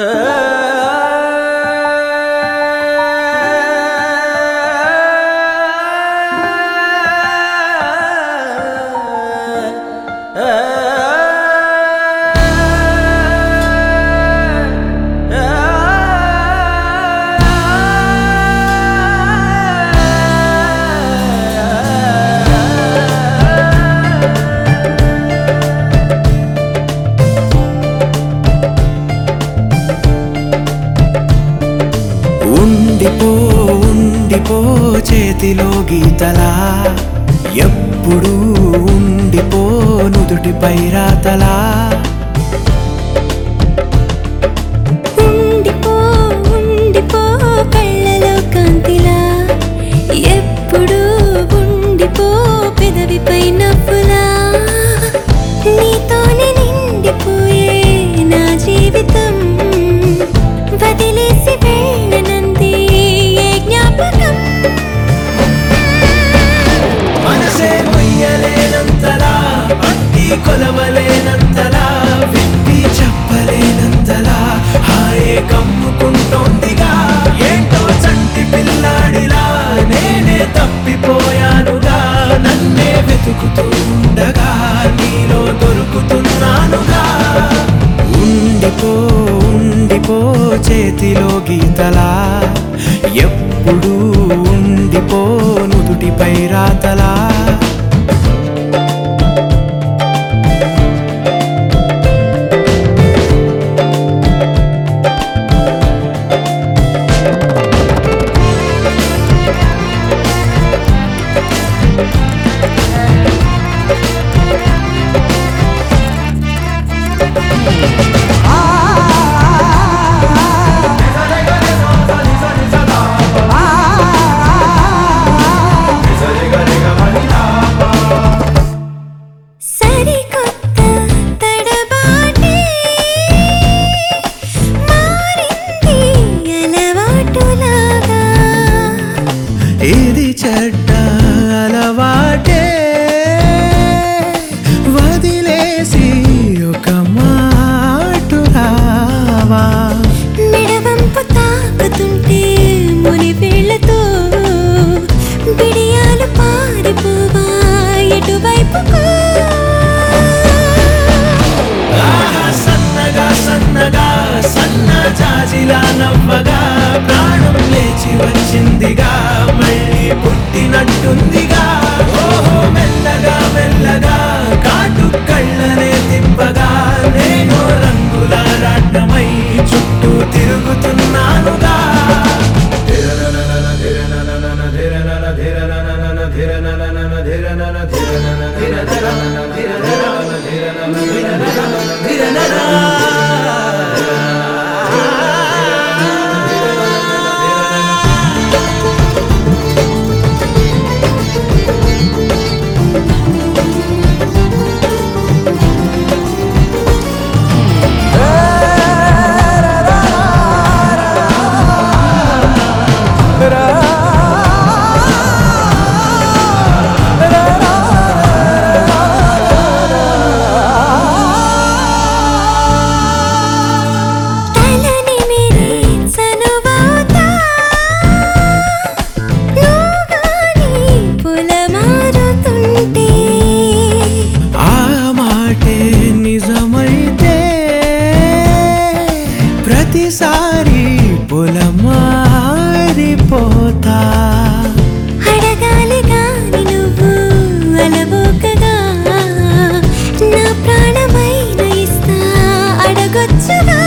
ఉండిపో ఉండిపో చేతిలో గీతలా ఎప్పుడు ఉండిపో నుదుటిపై రాతలా ఉండిపో ఉండిపో కళ్ళలో కాంతిలా ఎప్పుడు ఉండిపో పెదవిపై నవ్వులా నీతోనే నిండిపోయే నా జీవితం వదిలేసి వెళ్ళనంది ఏ జ్ఞాపకం మనసే మొయ్యలేనంతలా అట్టి కొలవలేనంతలా విప్పి చెప్పలేనంతలా హాయే కమ్ముకుంటోందిగా ఏంటో చంటి పిల్లాడిలా నేనే తప్పిపోయానుగా నన్నే వెతుకుతూ ఉండగా నీలో దొరుకుతున్నానుగా ఉండిపో ఉండిపో చేతిలో గీతలా ఎప్పుడు ఉండిపో నుదుటిపై రాతలా సరికొత్త తడబాటే మారింది అలవాటులాగా ఇది చెడ్డ అలవాటే వదిలేసి ఒక మాట రావా మెడవంపు తాకుతుంటే ముని వేళ్లతో బిడియాలు పారిపోవా ఎటువైపుకు ఆహా సన్నగా సన్నగా సన్న జాజిలా నవ్వగా ప్రాణం లేచి వచ్చిందిగా మళ్ళీ పుట్టినట్టుందిగా ఓహో మెల్లగా మెల్లగా కాటు కళ్ళనే తిప్పగా నేను రంగుల రాట్నమై చుట్టూ తిరుగుతున్నానుగా తలని మీరే చనువాతా నువ్వుగాని పొలమారుతుంటే ఆ మాటే నిజమైతే ప్రతిసారి పొలమారిపోతా అడగాలి గాని నువ్వు అలవోకగా నా ప్రాణమైన ఇస్తా అడగొచ్చుగా